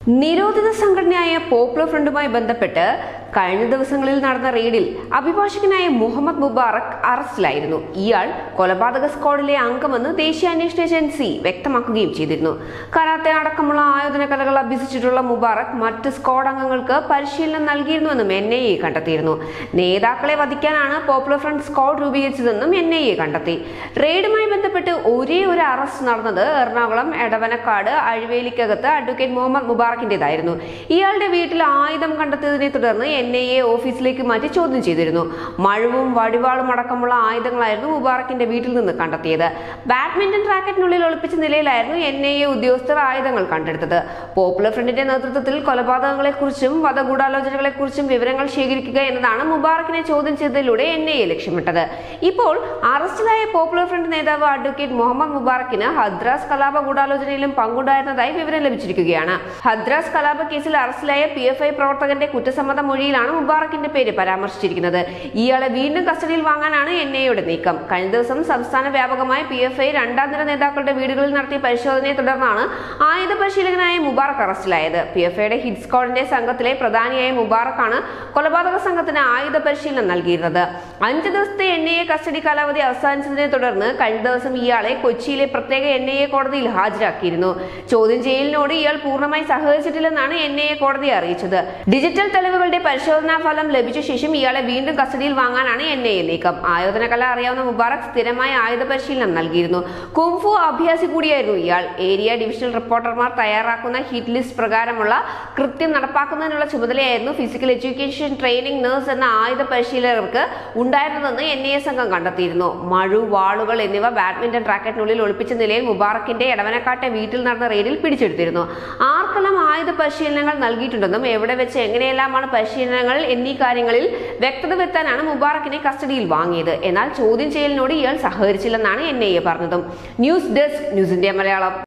നിരോധിത സംഘടനയായ പോപ്പുലർ ഫ്രണ്ടുമായി ബന്ധപ്പെട്ട് കഴിഞ്ഞ ദിവസങ്ങളിൽ നടന്ന റെയ്ഡിൽ അഭിഭാഷകനായ മുഹമ്മദ് മുബാറക് അറസ്റ്റിലായിരുന്നു ഇയാൾ കൊലപാതക സ്ക്വാഡിലെ അംഗമെന്ന് ദേശീയ അന്വേഷണ ഏജൻസി വ്യക്തമാക്കുകയും ചെയ്തിരുന്നു കരാത്തെ അടക്കമുള്ള ആയോധന കലകൾ അഭ്യസിച്ചിട്ടുള്ള മുബാറക് മറ്റ് സ്ക്വാഡ് അംഗങ്ങൾക്ക് പരിശീലനം നൽകിയിരുന്നുവെന്നും എൻ ഐ എ കണ്ടെത്തിയിരുന്നു നേതാക്കളെ വധിക്കാനാണ് പോപ്പുലർ ഫ്രണ്ട് സ്ക്വാഡ് രൂപീകരിച്ചതെന്നും എൻ ഐ എ കണ്ടെത്തി റെയ്ഡുമായി ബന്ധപ്പെട്ട് ഒരേ ഒരു അറസ്റ്റ് നടന്നത് എറണാകുളം എടവനക്കാട് അഴിവേലിക്കകത്ത് അഡ്വക്കേറ്റ് മുഹമ്മദ് മുബാറക്കിന്റേതായിരുന്നു ഇയാളുടെ വീട്ടിൽ ആയുധം കണ്ടെത്തിയതിനെ തുടർന്ന് എൻ ഐ എ ഓഫീസിലേക്ക് മാറ്റി ചോദ്യം ചെയ്തിരുന്നു മഴവും വടിവാളും അടക്കമുള്ള ആയുധങ്ങളായിരുന്നു മുബാറക്കിന്റെ വീട്ടിൽ നിന്ന് കണ്ടെത്തിയത് ബാഡ്മിന്റൺ റാക്കറ്റിനുള്ളിൽ ഒളിപ്പിച്ച നിലയിലായിരുന്നു എൻ ഐ എ ഉദ്യോഗസ്ഥർ ആയുധങ്ങൾ കണ്ടെടുത്തത് പോപ്പുലർ ഫ്രണ്ടിന്റെ നേതൃത്വത്തിൽ കൊലപാതകങ്ങളെക്കുറിച്ചും വധഗൂഢാലോചനകളെക്കുറിച്ചും വിവരങ്ങൾ ശേഖരിക്കുക എന്നതാണ് മുബാറക്കിനെ ചോദ്യം ചെയ്തതിലൂടെ എൻ ഐ എ ലക്ഷ്യമിട്ടത് ഇപ്പോൾ അറസ്റ്റിലായ പോപ്പുലർ ഫ്രണ്ട് നേതാവ് അഡ്വക്കേറ്റ് മുഹമ്മദ് മുബാറക്കിന് ഹദ്രാസ് കലാപ ഗൂഢാലോചനയിലും പങ്കുണ്ടായിരുന്നതായി വിവരം ലഭിച്ചിരിക്കുകയാണ് ഹദ്രാസ് കലാപ കേസിൽ അറസ്റ്റിലായ പി എഫ് ഐ പ്രവർത്തകന്റെ കുറ്റസമ്മത മൊഴിയിലാണ് മുബാറക്കിന്റെ പേര് പരാമർശിച്ചിരിക്കുന്നത് ഇയാളെ വീണ്ടും കസ്റ്റഡിയിൽ വാങ്ങാനാണ് എൻ ഐയുടെ നീക്കം കഴിഞ്ഞ ദിവസം സംസ്ഥാന വ്യാപകമായി പി എഫ് ഐ രണ്ടാം നിര നേതാക്കളുടെ വീടുകളിൽ നടത്തിയ പരിശോധനയെ തുടർന്നാണ് ആയുധ പരിശീലകനായ മുബാറക്ക് അറസ്റ്റിലായത് പി എഫ് ഐയുടെ ഹിറ്റ് സ്ക്വാഡിന്റെ സംഘത്തിലെ പ്രധാനിയായ മുബാറക്കാണ് കൊലപാതക സംഘത്തിന് ആയുധ പരിശീലനം നൽകിയിരുന്നത് അഞ്ച് ദിവസത്തെ എൻ ഐ എ കസ്റ്റഡി കാലാവധി അവസാനിച്ചതിനെ തുടർന്ന് കഴിഞ്ഞ ദിവസം ഇയാളെ കൊച്ചിയിലെ പ്രത്യേക എൻ ഐ എ കോടതിയിൽ ഹാജരാക്കിയിരുന്നു ചോദ്യം ചെയ്യലിനോട് ഇയാൾ പൂർണ്ണമായി സഹകരിച്ചിട്ടില്ലെന്നാണ് എൻ ഐ എ കോടതിയെ അറിയിച്ചത് ഡിജിറ്റൽ തെളിവുകളുടെ പരിശോധനാ ഫലം ലഭിച്ച ശേഷം ഇയാളെ വീണ്ടും കസ്റ്റഡിയിൽ വാങ്ങാനാണ് എൻ ഐ എ നീക്കം ആയോധന കല അറിയാവുന്ന മുബാറക് സ്ഥിരമായ ആയുധ പരിശീലനം നൽകിയിരുന്നു കുംഫു അഭ്യാസി കൂടിയായിരുന്നു ഇയാൾ ഏരിയ ഡിവിഷണൽ റിപ്പോർട്ടർമാർ തയ്യാറാക്കുന്ന ഹിറ്റ് ലിസ്റ്റ് പ്രകാരമുള്ള കൃത്യം നടപ്പാക്കുന്നതിനുള്ള ചുമതലയായിരുന്നു ഫിസിക്കൽ എഡ്യൂക്കേഷൻ ട്രെയിനിങ് നഴ്സ് എന്ന ആയുധ പരിശീലകർക്ക് ഉണ്ടായിരുന്നതെന്ന് എൻ ഐ എ സംഘം കണ്ടെത്തിയിരുന്നു മഴു വാളുകൾ എന്നിവ ബാഡ്മിന്റൺ റാക്കറ്റിനുള്ളിൽ ഒളിപ്പിച്ച നിലയിൽ മുബാറക്കിന്റെ എടവനക്കാട്ടെ വീട്ടിൽ നടന്ന റെയ്ഡിൽ പിടിച്ചെടുത്തിരുന്നു ആർക്കെല്ലാം ആയുധ പരിശീലനങ്ങൾ നൽകിയിട്ടുണ്ടെന്നും എവിടെ വെച്ച് എങ്ങനെയെല്ലാമാണ് പരിശീലനങ്ങൾ എന്നീ കാര്യങ്ങളിൽ വ്യക്തത വരുത്താനാണ് മുബാറക്കിനെ കസ്റ്റഡിയിൽ വാങ്ങിയത് എന്നാൽ ചോദ്യം ചെയ്യലിനോട് ഇയാൾ സഹകരിച്ചില്ലെന്നാണ് എൻ ഐ എ പറഞ്ഞതും news desk news India Malayalam